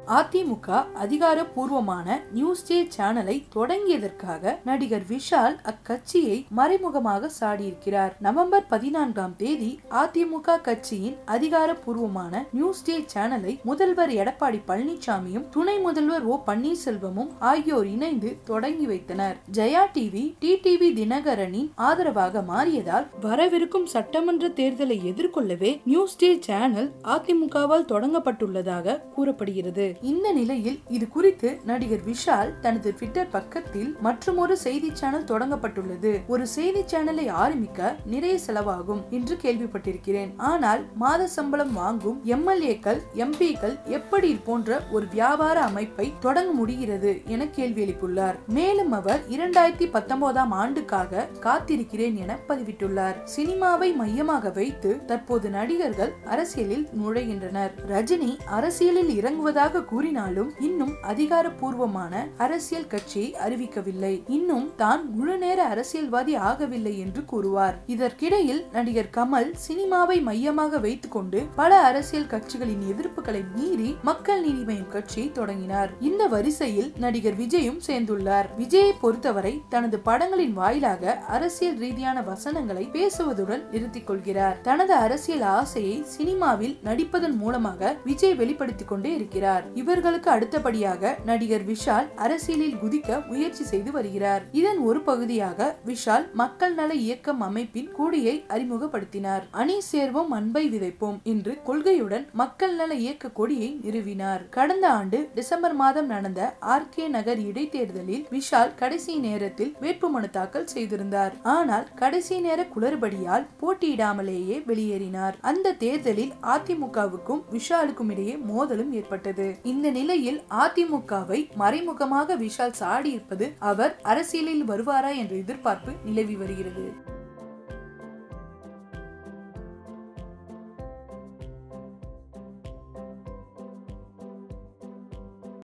அதிமுக அதிகாரப்பூர்வமான நியூஸ் டே சேனலை தொடங்கியதற்காக நடிகர் விஷால் அக்கட்சியை மறைமுகமாக சாடியிருக்கிறார் நவம்பர் பதினான்காம் தேதி அதிமுக கட்சியின் அதிகாரப்பூர்வமான நியூஸ் டே சேனலை முதல்வர் எடப்பாடி பழனிசாமியும் துணை முதல்வர் ஓ பன்னீர்செல்வமும் ஆகியோர் இணைந்து தொடங்கி வைத்தனர் ஜெயா டிவி டிடிவி தினகரனின் ஆதரவாக மாறியதால் வரவிருக்கும் சட்டமன்ற தேர்தலை எதிர்கொள்ளவே நியூஸ் டே சேனல் அதிமுகவால் தொடங்கப்பட்டுள்ளதாக கூறப்படுகிறது இந்த நிலையில் இது குறித்து நடிகர் விஷால் தனது ட்விட்டர் பக்கத்தில் மற்றொரு செய்தி சேனல் தொடங்கப்பட்டுள்ளது ஒரு செய்தி சேனலை ஆரம்பிக்க நிறைய செலவாகும் என்று கேள்விப்பட்டிருக்கிறேன் ஆனால் மாத சம்பளம் வாங்கும் எம்எல்ஏக்கள் எம்பிக்கள் எப்படி இது போன்ற ஒரு வியாபார அமைப்பை தொடங்க முடிகிறது என கேள்வி எழுப்பியுள்ளார் மேலும் அவர் இரண்டாயிரத்தி பத்தொன்பதாம் ஆண்டுக்காக காத்திருக்கிறேன் என பதிவிட்டுள்ளார் சினிமாவை மையமாக வைத்து தற்போது நடிகர்கள் அரசியலில் நுழைகின்றனர் ரஜினி அரசியலில் இறங்குவதாக கூறினாலும் இன்னும் அதிகாரப்பூர்வமான அரசியல் கட்சியை அறிவிக்கவில்லை இன்னும் தான் முழு நேர அரசியல்வாதி ஆகவில்லை என்று கூறுவார் இதற்கிடையில் நடிகர் கமல் சினிமாவை மையமாக வைத்துக்கொண்டு பல அரசியல் கட்சிகளின் எதிர்ப்புகளை மீறி மக்கள் நீதி மய்யம் கட்சியை தொடங்கினார் இந்த வரிசையில் நடிகர் விஜயும் சேர்ந்துள்ளார் விஜயை பொறுத்தவரை தனது படங்களின் வாயிலாக அரசியல் ரீதியான வசனங்களை பேசுவதுடன் நிறுத்திக் கொள்கிறார் தனது அரசியல் ஆசையை சினிமாவில் நடிப்பதன் மூலமாக விஜய் வெளிப்படுத்திக் கொண்டே இருக்கிறார் இவர்களுக்கு அடுத்தபடியாக நடிகர் விஷால் அரசியலில் குதிக்க முயற்சி செய்து வருகிறார் இதன் ஒரு பகுதியாக விஷால் மக்கள் நல இயக்கம் அமைப்பின் கூடியை அறிமுகப்படுத்தினார் அணி சேர்வோம் அன்பை விதைப்போம் என்று கொள்கையுடன் மக்கள் நல இயக்க கொடியை நிறுவினார் கடந்த ஆண்டு டிசம்பர் மாதம் நடந்த ஆர் கே நகர் இடைத்தேர்தலில் விஷால் கடைசி நேரத்தில் வேட்புமனு தாக்கல் செய்திருந்தார் ஆனால் கடைசி நேர குளறுபடியால் போட்டியிடாமலேயே வெளியேறினார் அந்த தேர்தலில் அதிமுகவுக்கும் விஷாலுக்கும் இடையே மோதலும் ஏற்பட்டது இந்த நிலையில் அதிமுகவை மறைமுகமாக விஷால் சாடியிருப்பது அவர் அரசியலில் வருவாரா என்ற எதிர்பார்ப்பு நிலவி வருகிறது